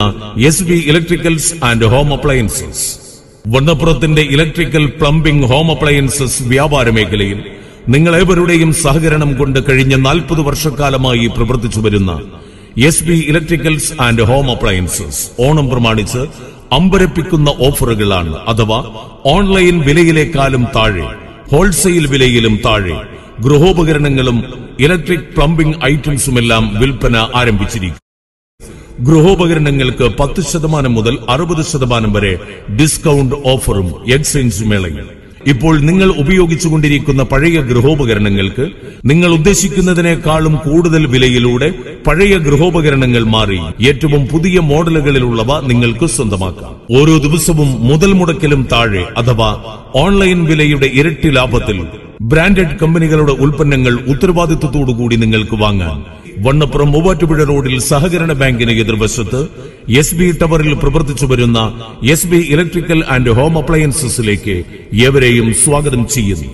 S B electricals and home appliances വണ്ണപ്പുറത്തിന്റെ electrical plumbing home appliances വ്യാപാര മേഖലയിൽ നിങ്ങളേവരുടെയും സഹകരണം കൊണ്ട് കഴിഞ്ഞ നാൽപ്പത് വർഷക്കാലമായി പ്രവർത്തിച്ചു വരുന്ന S B electricals and home appliances Onam പ്രമാണിച്ച് അമ്പരപ്പിക്കുന്ന ഓഫറുകളാണ് അഥവാ ഓൺലൈൻ വിലയിലേക്കാളും താഴെ ഹോൾസെയിൽ വിലയിലും താഴെ ഗൃഹോപകരണങ്ങളും ഇലക്ട്രിക് പ്ലംബിംഗ് ഐറ്റംസുമെല്ലാം വിൽപ്പന ആരംഭിച്ചിരിക്കും ഗൃഹോപകരണങ്ങൾക്ക് പത്ത് ശതമാനം മുതൽ അറുപത് ശതമാനം വരെ ഡിസ്കൗണ്ട് ഓഫറും എക്സ്ചേഞ്ച് മേളയും ഇപ്പോൾ നിങ്ങൾ ഉപയോഗിച്ചുകൊണ്ടിരിക്കുന്ന പഴയ ഗൃഹോപകരണങ്ങൾക്ക് നിങ്ങൾ ഉദ്ദേശിക്കുന്നതിനേക്കാളും കൂടുതൽ വിലയിലൂടെ പഴയ ഗൃഹോപകരണങ്ങൾ മാറി ഏറ്റവും പുതിയ മോഡലുകളിലുള്ളവ നിങ്ങൾക്ക് സ്വന്തമാക്കാം ഓരോ ദിവസവും മുതൽ മുടക്കിലും താഴെ അഥവാ ഓൺലൈൻ വിലയുടെ ഇരട്ടി ലാഭത്തിൽ ബ്രാൻഡഡ് കമ്പനികളുടെ ഉൽപ്പന്നങ്ങൾ ഉത്തരവാദിത്വത്തോടുകൂടി നിങ്ങൾക്ക് വാങ്ങാൻ വണ്ണപ്പുറം മൂവാറ്റുപുഴ റോഡിൽ സഹകരണ ബാങ്കിന് എതിർവശത്ത് എസ് ബി ടവറിൽ പ്രവർത്തിച്ചു വരുന്ന S B electrical and home അപ്ലയൻസസിലേക്ക് ഏവരെയും സ്വാഗതം ചെയ്യുന്നു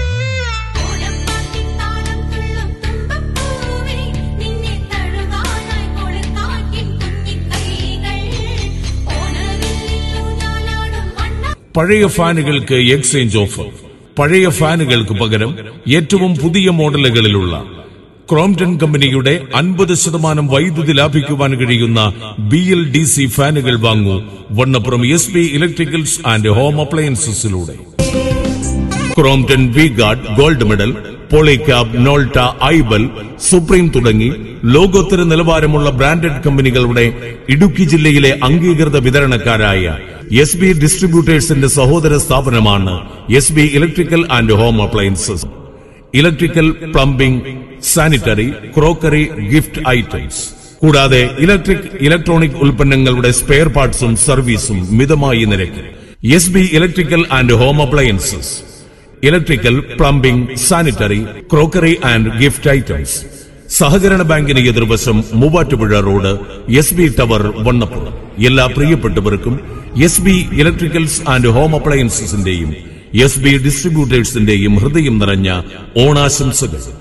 ഓണം പാട്ടിത്താളം തുള്ളും തുമ്പപ്പൂവേ നിന്നെ തഴുകാനായി കൊളുത്താക്കിൻ കുഞ്ഞിക്കൈകൾ ഓണവില്ലൂഞ്ഞാലാടും വണ്ണ പഴയ ഫാനുകൾക്ക് എക്സ്ചേഞ്ച് ഓഫർ പഴയ ഫാനുകൾക്ക് പകരം ഏറ്റവും പുതിയ മോഡലുകളിലുള്ള ക്രോംപ്ടൺ കമ്പനിയുടെ അൻപത് ശതമാനം വൈദ്യുതി ലാഭിക്കുവാൻ കഴിയുന്ന ബി എൽ ഡി സി ഫാനുകൾ വാങ്ങൂ Vannappuram S B electricals and home അപ്ലയൻസസിലൂടെ Crompton V Guard Gold Medal Polycab Nolta iBall Supreme തുടങ്ങി ലോകോത്തര നിലവാരമുള്ള ബ്രാൻഡഡ് കമ്പനികളുടെ ഇടുക്കി ജില്ലയിലെ അംഗീകൃത വിതരണക്കാരായ എസ് ബി ഡിസ്ട്രിബ്യൂട്ടേഴ്സിന്റെ സഹോദര സ്ഥാപനമാണ് S B electrical and home appliances electrical plumbing sanitary crockery gift items കൂടാതെ ഇലക്ട്രിക് ഇലക്ട്രോണിക് ഉൽപ്പന്നങ്ങളുടെ സ്പെയർ പാർട്സും സർവീസും മിതമായ നിരക്കിൽ S B electrical and home appliances electrical plumbing sanitary crockery and gift items സഹകരണ ബാങ്കിന് എതിർവശം Muvattupuzha road S B tower Vannappuram എല്ലാ പ്രിയപ്പെട്ടവർക്കും S B electricals and home അപ്ലയൻസസിന്റെയും എസ് ബി ഡിസ്ട്രിബ്യൂട്ടേഴ്സിന്റെയും ഹൃദയം നിറഞ്ഞ ഓണാശംസകൾ